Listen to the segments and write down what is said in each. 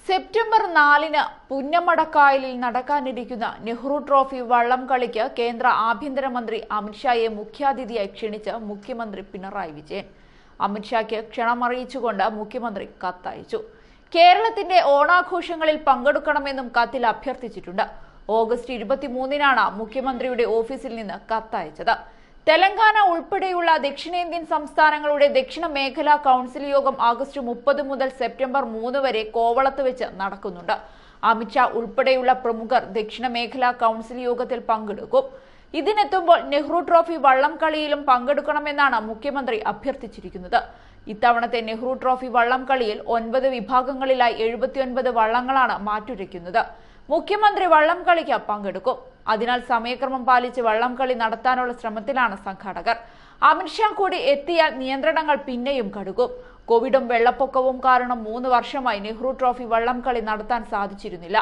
September നാലിന് പുന്നമടക്കായലിൽ നടക്കാനിരിക്കുന്ന Nehru trophy വള്ളം കളിക്ക് കേന്ദ്ര ആഭ്യന്തരമന്ത്രി അമിത്ഷായെ മുഖ്യാതിഥിയായി ക്ഷണിച്ച് മുഖ്യമന്ത്രി പിണറായി വിജയൻ അമിത്ഷായ്ക്ക് ക്ഷണമറിയിച്ചുകൊണ്ട് മുഖ്യമന്ത്രി കത്തയച്ചു കേരളത്തിന്റെ ഓണാഘോഷങ്ങളിൽ പങ്കെടുക്കണമെന്നും കത്തിൽ അഭ്യർത്ഥിച്ചിട്ടുണ്ട് ഓഗസ്റ്റ് ഇരുപത്തിമൂന്നിനാണ് മുഖ്യമന്ത്രിയുടെ ഓഫീസിൽ നിന്ന് കത്തയച്ചത് തെലങ്കാന ഉൾപ്പെടെയുള്ള ദക്ഷിണേന്ത്യൻ സംസ്ഥാനങ്ങളുടെ ദക്ഷിണ മേഖലാ കൗൺസിൽ യോഗം ആഗസ്റ്റ് മുപ്പത് മുതൽ സെപ്റ്റംബർ മൂന്ന് വരെ കോവളത്ത് വെച്ച് നടക്കുന്നുണ്ട് അമിത്ഷാ ഉൾപ്പെടെയുള്ള പ്രമുഖർ ദക്ഷിണ മേഖലാ കൗൺസിൽ യോഗത്തിൽ പങ്കെടുക്കും ഇതിനെത്തുമ്പോൾ നെഹ്റു ട്രോഫി വള്ളം കളിയിലും പങ്കെടുക്കണമെന്നാണ് മുഖ്യമന്ത്രി അഭ്യർത്ഥിച്ചിരിക്കുന്നത് ഇത്തവണത്തെ നെഹ്റു ട്രോഫി വള്ളം കളിയിൽ ഒൻപത് വിഭാഗങ്ങളിലായി എഴുപത്തിയൊൻപത് വള്ളങ്ങളാണ് മാറ്റുരയ്ക്കുന്നത് മുഖ്യമന്ത്രി വള്ളം കളിക്ക് പങ്കെടുക്കും അതിനാൽ സമയക്രമം പാലിച്ച് വള്ളം കളി നടത്താനുള്ള ശ്രമത്തിലാണ് സംഘാടകർ അമിത്ഷാ കൂടി എത്തിയാൽ നിയന്ത്രണങ്ങൾ പിന്നെയും കടുക്കും കോവിഡും വെള്ളപ്പൊക്കവും കാരണം മൂന്ന് വർഷമായി നെഹ്റു ട്രോഫി വള്ളം കളി നടത്താൻ സാധിച്ചിരുന്നില്ല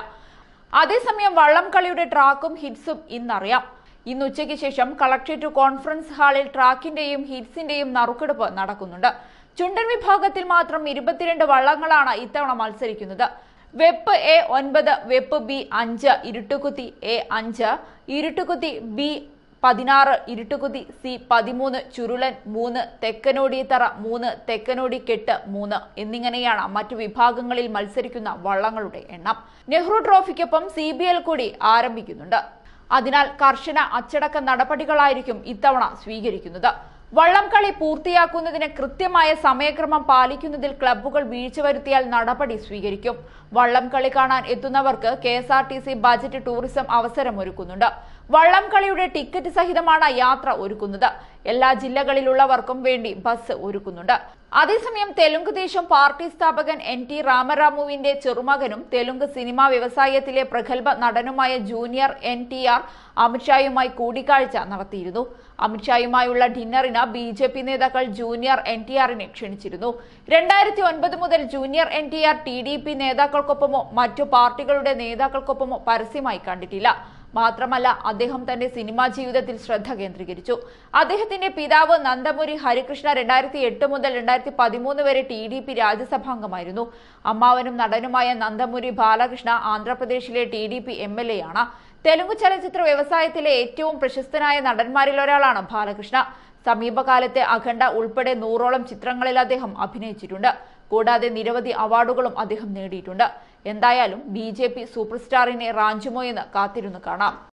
അതേസമയം വള്ളം കളിയുടെ ട്രാക്കും ഹിറ്റ്സും ഇന്നറിയാം ഇന്ന് ഉച്ചയ്ക്ക് ശേഷം കളക്ട്രേറ്റ് കോൺഫറൻസ് ഹാളിൽ ട്രാക്കിന്റെയും ഹിറ്റ്സിന്റെയും നറുക്കെടുപ്പ് നടക്കുന്നുണ്ട് ചുണ്ടൻ വിഭാഗത്തിൽ മാത്രം ഇരുപത്തിരണ്ട് വള്ളങ്ങളാണ് ഇത്തവണ മത്സരിക്കുന്നത് വെപ്പ് എ ഒൻപത് വെപ്പ് ബി അഞ്ച് ഇരുട്ടുകുത്തി എ അഞ്ച് ഇരുട്ടുകുത്തി ബി പതിനാറ് ഇരുട്ടുകുത്തി സി പതിമൂന്ന് ചുരുളൻ മൂന്ന് തെക്കനോടിത്തറ മൂന്ന് തെക്കനോടി കെട്ട് മൂന്ന് എന്നിങ്ങനെയാണ് മറ്റു വിഭാഗങ്ങളിൽ മത്സരിക്കുന്ന വള്ളങ്ങളുടെ എണ്ണം നെഹ്റു ട്രോഫിക്കൊപ്പം സി ബി എൽ കൂടി ആരംഭിക്കുന്നുണ്ട് അതിനാൽ കർശന അച്ചടക്ക നടപടികളായിരിക്കും ഇത്തവണ സ്വീകരിക്കുന്നത് വള്ളം കളി പൂർത്തിയാക്കുന്നതിന് കൃത്യമായ സമയക്രമം പാലിക്കുന്നതിൽ ക്ലബ്ബുകൾ വീഴ്ച വരുത്തിയാൽ നടപടി സ്വീകരിക്കും വള്ളം കളി കാണാൻ എത്തുന്നവർക്ക് K S R T C budget tourism അവസരമൊരുക്കുന്നുണ്ട് വള്ളം കളിയുടെ ടിക്കറ്റ് സഹിതമാണ് യാത്ര ഒരുക്കുന്നത് എല്ലാ ജില്ലകളിലുള്ളവർക്കും വേണ്ടി ബസ് ഒരുക്കുന്നുണ്ട് അതേസമയം തെലുങ്ക് ദേശം പാർട്ടി സ്ഥാപകൻ എൻ ടി രാമറാമുവിന്റെ ചെറുമകനും തെലുങ്ക് സിനിമാ വ്യവസായത്തിലെ പ്രഗത്ഭ നടനുമായ ജൂനിയർ എൻ ടി ആർ അമിത്ഷായുമായി കൂടിക്കാഴ്ച നടത്തിയിരുന്നു അമിത്ഷായുമായുള്ള ഡിന്നറിന് ബി ജെ പി നേതാക്കൾ ജൂനിയർ എൻ ടി ആറിനെ ക്ഷണിച്ചിരുന്നു രണ്ടായിരത്തി ഒൻപത് മുതൽ junior N T R T D P നേതാക്കൾക്കൊപ്പമോ മറ്റു പാർട്ടികളുടെ നേതാക്കൾക്കൊപ്പമോ പരസ്യമായി കണ്ടിട്ടില്ല മാത്രമല്ല അദ്ദേഹം തന്റെ സിനിമാ ജീവിതത്തിൽ ശ്രദ്ധ കേന്ദ്രീകരിച്ചു അദ്ദേഹത്തിന്റെ പിതാവ് നന്ദമുരി ഹരികൃഷ്ണ രണ്ടായിരത്തി എട്ട് മുതൽ രണ്ടായിരത്തി പതിമൂന്ന് വരെ ടി ഡി പി രാജ്യസഭാംഗമായിരുന്നു അമ്മാവനും നടനുമായ നന്ദമുരി ബാലകൃഷ്ണ ആന്ധ്രാപ്രദേശിലെ T D P M L A ആണ് തെലുങ്ക് ചലച്ചിത്ര വ്യവസായത്തിലെ ഏറ്റവും പ്രശസ്തനായ നടന്മാരിൽ ഒരാളാണ് ബാലകൃഷ്ണ സമീപകാലത്തെ അഖണ്ഡ ഉൾപ്പെടെ നൂറോളം ചിത്രങ്ങളിൽ അദ്ദേഹം അഭിനയിച്ചിട്ടുണ്ട് കൂടാതെ നിരവധി അവാർഡുകളും അദ്ദേഹം നേടിയിട്ടുണ്ട് എന്തായാലും ബി ജെ പി സൂപ്പർ സ്റ്റാറിനെ റാഞ്ചുമോ എന്ന് കാത്തിരുന്ന് കാണാം